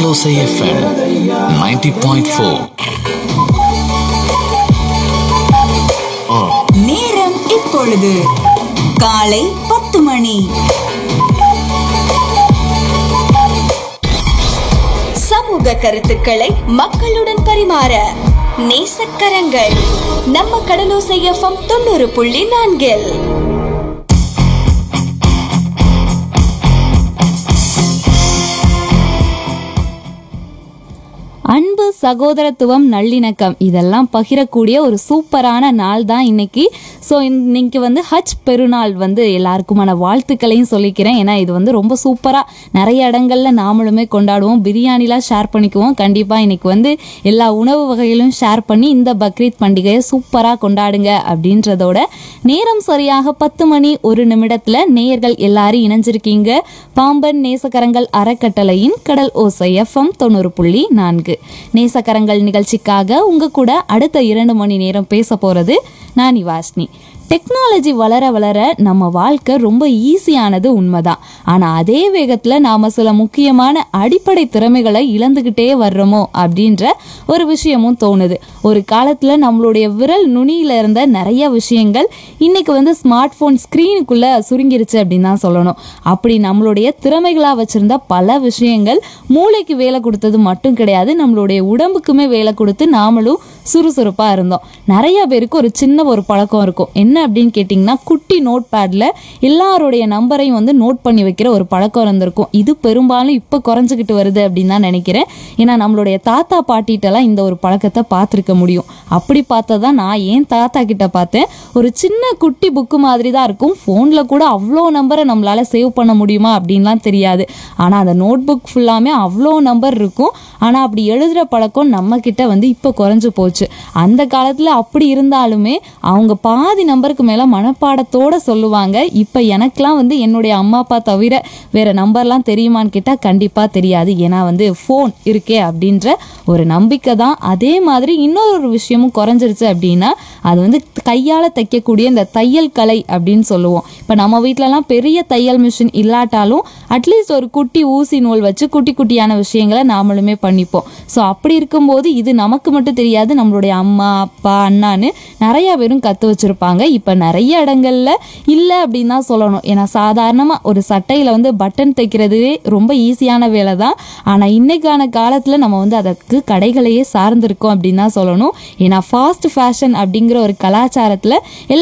கடலோசை FM 90.4 நேரம் இப்பொழுது காலை பத்து மணி சமூக கருத்துக்களை மக்களுடன் பரிமாற நேசக்கரங்கள் நம்ம கடலோசை எஃப்எம் தொண்ணூறு புள்ளி நான்கில் அன்பு சகோதரத்துவம் நல்லிணக்கம் இதெல்லாம் பகிரக்கூடிய ஒரு சூப்பரான நாள் தான் இன்னைக்கு ஸோ இன்னைக்கு வந்து ஹஜ் பெருநாள் வந்து எல்லாருக்குமான வாழ்த்துக்களையும் சொல்லிக்கிறேன் ஏன்னா இது வந்து ரொம்ப சூப்பராக நிறைய இடங்கள்ல நாமளுமே கொண்டாடுவோம் பிரியாணிலாம் ஷேர் பண்ணிக்குவோம் கண்டிப்பாக இன்னைக்கு வந்து எல்லா உணவு வகைகளும் ஷேர் பண்ணி இந்த பக்ரீத் பண்டிகையை சூப்பராக கொண்டாடுங்க அப்படின்றதோட நேரம் சரியாக பத்து மணி ஒரு நிமிடத்தில் நேயர்கள் எல்லாரும் இணைஞ்சிருக்கீங்க பாம்பன் நேசக்கரங்கள் அறக்கட்டளையின் கடல் ஓசை எஃப்எம் தொண்ணூறு புள்ளி நான்கு நேசக்கரங்கள் நிகழ்ச்சிக்காக உங்க கூட அடுத்த இரண்டு மணி நேரம் பேச போறது நான் வாஷ்னி டெக்னாலஜி வளர வளர நம்ம வாழ்க்கை ரொம்ப ஈஸியானது உண்மைதான் ஆனா அதே வேகத்துல நாம சில முக்கியமான அடிப்படை திறமைகளை இழந்துகிட்டே வர்றோமோ அப்படின்ற ஒரு விஷயமும் தோணுது ஒரு காலத்துல நம்மளுடைய விரல் நுனியில இருந்த நிறைய விஷயங்கள் இன்னைக்கு வந்து ஸ்மார்ட் போன் ஸ்கிரீனுக்குள்ள சுருங்கிருச்சு அப்படின்னு தான் சொல்லணும் அப்படி நம்மளுடைய திறமைகளா வச்சிருந்த பல விஷயங்கள் மூளைக்கு வேலை கொடுத்தது மட்டும் கிடையாது நம்மளுடைய உடம்புக்குமே வேலை கொடுத்து நாமளும் சுறுசுறுப்பா இருந்தோம் நிறைய பேருக்கு ஒரு சின்ன ஒரு பழக்கம் இருக்கும் என்ன அப்படின்னு கேட்டிங்கன்னா குட்டி நோட் பேட்ல எல்லாருடைய நம்பரையும் வந்து நோட் பண்ணி வைக்கிற ஒரு பழக்கம் இருந்திருக்கும் இது பெரும்பாலும் இப்போ குறைஞ்சிக்கிட்டு வருது அப்படின்னு தான் நினைக்கிறேன் ஏன்னா நம்மளுடைய தாத்தா பாட்டிகிட்டலாம் இந்த ஒரு பழக்கத்தை பார்த்துருக்க முடியும் அப்படி பார்த்தா நான் ஏன் தாத்தா கிட்ட பார்த்தேன் ஒரு சின்ன குட்டி புக்கு மாதிரி தான் இருக்கும் ஃபோனில் கூட அவ்வளோ நம்பரை நம்மளால சேவ் பண்ண முடியுமா அப்படின்லாம் தெரியாது ஆனால் அந்த நோட் புக் ஃபுல்லாமே அவ்வளோ நம்பர் இருக்கும் ஆனால் அப்படி எழுதுகிற பழக்கம் நம்ம கிட்ட வந்து இப்போ குறைஞ்சு போச்சு அந்த காலத்தில் அப்படி இருந்தாலுமே அவங்க பாதி நம்பருக்கு மேலே மனப்பாடத்தோட சொல்லுவாங்க இப்போ எனக்கெலாம் வந்து என்னுடைய அம்மா அப்பா தவிர வேற நம்பர்லாம் தெரியுமான்னு கேட்டால் கண்டிப்பாக தெரியாது ஏன்னா வந்து ஃபோன் இருக்கே அப்படின்ற ஒரு நம்பிக்கை தான் அதே மாதிரி இன்னொரு விஷயமும் குறைஞ்சிருச்சு அப்படின்னா அது வந்து கையால் தைக்கக்கூடிய இந்த தையல் கலை அப்படின்னு சொல்லுவோம் இப்போ நம்ம வீட்டிலலாம் பெரிய தையல் மிஷின் இல்லாட்டாலும் அட்லீஸ்ட் ஒரு குட்டி ஊசி நூல் வச்சு குட்டி குட்டியான விஷயங்களை நாமளுமே பண்ணிப்போம் ஸோ அப்படி இருக்கும்போது இது நமக்கு மட்டும் தெரியாது நம்மளுடைய அம்மா அப்பா அண்ணான்னு நிறைய பேரும் கற்று வச்சுருப்பாங்க இப்போ நிறைய இடங்கள்ல இல்லை அப்படின்னு தான் சொல்லணும் ஏன்னா சாதாரணமாக ஒரு சட்டையில் வந்து பட்டன் தைக்கிறதுவே ரொம்ப ஈஸியான வேலை தான் ஆனால் இன்னைக்கான காலத்தில் நம்ம வந்து அதற்கு கடைகளையே சார்ந்திருக்கோம் அப்படின்னு தான் சொல்லணும் ஏன்னா ஃபாஸ்ட் ஃபேஷன் அப்படிங்கிற ஒரு கலாச்சாரத்தில்